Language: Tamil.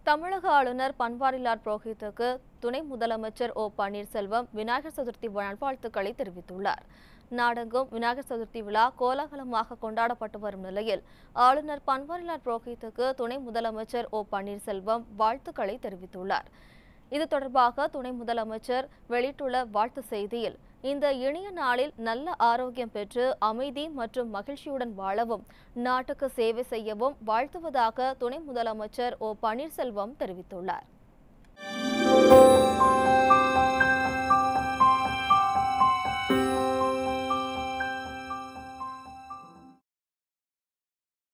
தமிழக ஆளுநர் பன்வாரிலால் புரோஹித்துக்கு துணை முதலமைச்சர் ஓ பன்னீர்செல்வம் விநாயகர் சதுர்த்தி நல்வாழ்த்துக்களை தெரிவித்துள்ளார் நாடெங்கும் விநாயகர் சதுர்த்தி விழா கோலாகலமாக கொண்டாடப்பட்டு வரும் நிலையில் ஆளுநர் பன்வாரிலால் புரோஹித்துக்கு துணை முதலமைச்சர் ஓ பன்னீர்செல்வம் வாழ்த்துக்களை தெரிவித்துள்ளார் இது தொடர்பாக துணை முதலமைச்சர் வெளியிட்டுள்ள வாழ்த்து செய்தியில் இந்த இனிய நாளில் நல்ல ஆரோக்கியம் பெற்று அமைதி மற்றும் மகிழ்ச்சியுடன் வாழவும் நாட்டுக்கு சேவை செய்யவும் வாழ்த்துவதாக துணை முதலமைச்சர் ஓ பன்னீர்செல்வம் தெரிவித்துள்ளார்